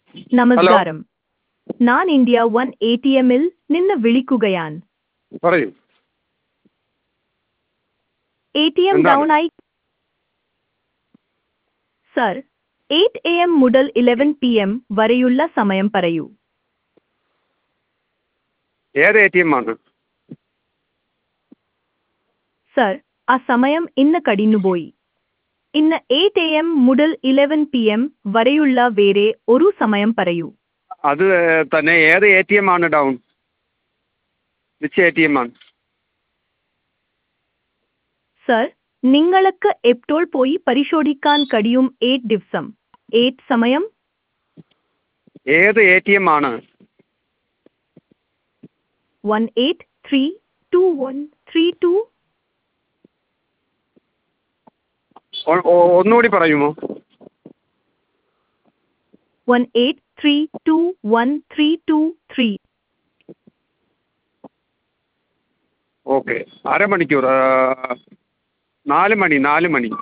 നമസ്കാരം ഞാൻ India one A T എമ്മിൽ നിന്ന് വിളിക്കുകയാണ് പറയൂ എ ടി എം എന്താണ്? ഡൗൺ ആയി സർ എയ്റ്റ് എ എം മുതൽ ഇലവൻ പി എം വരെയുള്ള സമയം പറയൂ ഏത് എ ടി എം ആണ് സർ ആ സമയം ഇന്ന് കടിഞ്ഞുപോയി ഇന്ന് എയ്റ്റ് എ എം മുതൽ ഇലവൻ പി എം വരെയുള്ള വേറെ ഒരു സമയം പറയൂ അത് തന്നെ ഏത് എ ടി എം ആണ് down which A T M ആണ് സർ നിങ്ങൾക്ക് എപ്പോൾ പോയി പരിശോധിക്കാൻ കഴിയും എയ്റ്റ് ദിവസം എയ്റ്റ് സമയം ഏത് എ ടി എം ആണ് one eight three two one three two ഒ- ഒ- ഒന്നുകൂടി പറയുമോ one eight three two one three two three okay അരമണിക്കൂർ ആ, നാല് മണി നാല് മണി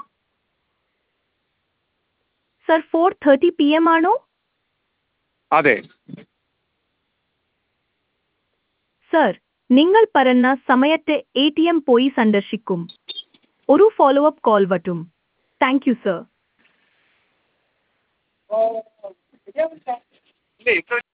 sir four thirty P M ആണോ അതെ സർ നിങ്ങൾ പറഞ്ഞ സമയത്ത് എ ടി എം പോയി സന്ദർശിക്കും ഒരു ഫോളോ അപ്പ് കോൾ വട്ടും താങ്ക് യു സർ ഇല്ല, ഇത്ര